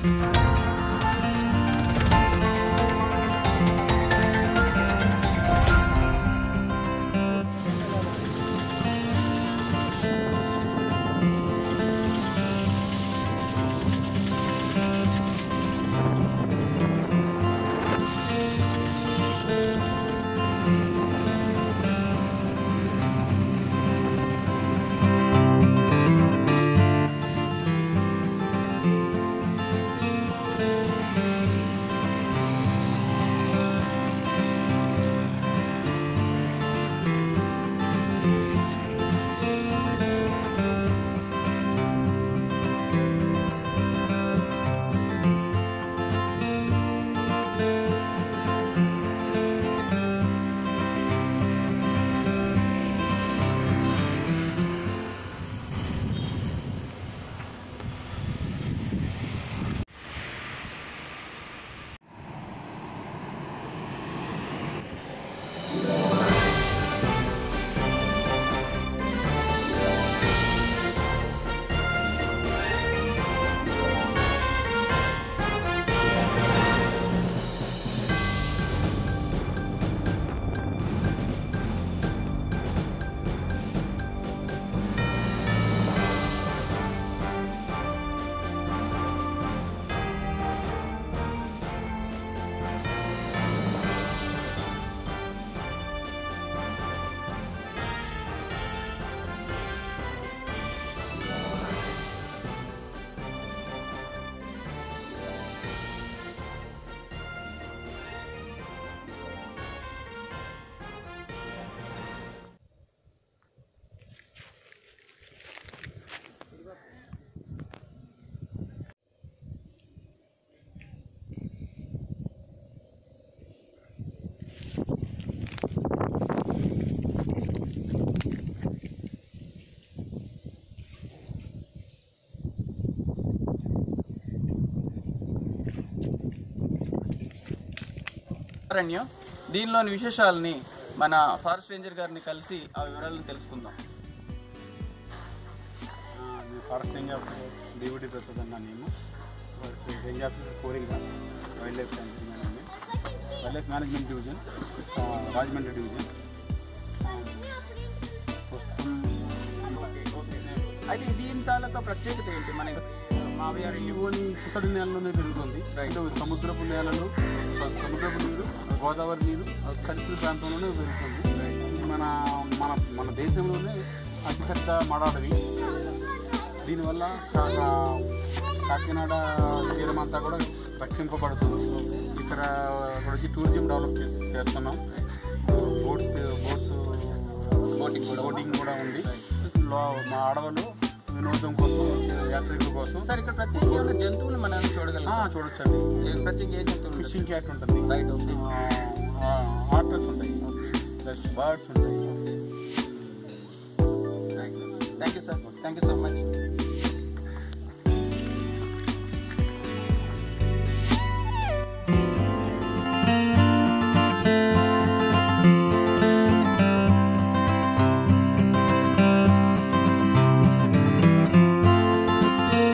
అరణ్యం దీనిలోని విశేషాలని మన ఫారెస్ట్ రేంజర్ గారిని కలిసి ఆ వివరాలను తెలుసుకుందాం ఆ, నేను forest range officer D V T Prasad అన్న నేను forest range officer Coringa wildlife management wildlife management division ఆ, రాజమండ్రి డివిజన్ ఆ, ప్రస్తుతం అయితే దీని తాలూకా ప్రత్యేకత ఏంటి మన మావి ఇవోని పుత్తడి నేలలోనే పెరుగుతుంది అంటే సముద్రపు నేలలు స- సముద్రపు నీరు గోదావరి నీరు కలిసిన ప్రాంతంలోనే పెరుగుతుంది ఇది మన మన మన దేశంలోనే అతిపెద్ద మడాడవి దీనివల్ల కా- కా- కాకినాడ తీరం అంతా కూడా రక్షింపబడుతుంది ఇక్కడ ఇక్కడ వచ్చి టూరిజం డెవలప్ చేసి చేస్తున్నాం బోట్స్ బోట్స్ బోటింగ్ కూడా బోటింగ్ కూడా ఉంది లో మా అడవులు వినోదం కోసం యాత్రికుల కోసం సార్ ఇక్కడ ప్రత్యేకంగా ఏమైనా జంతువులు మనం చూడగలం ఆ, చూడొచ్చండి ప్రత్యేక ఏ జంతువులు ఫిషింగ్ క్యాట్ ఉంటుంది రైట్ ఓకే ఆటర్స్ ఉంటాయి ప్లస్ బర్డ్స్ ఉంటాయి thank you sir thank you so much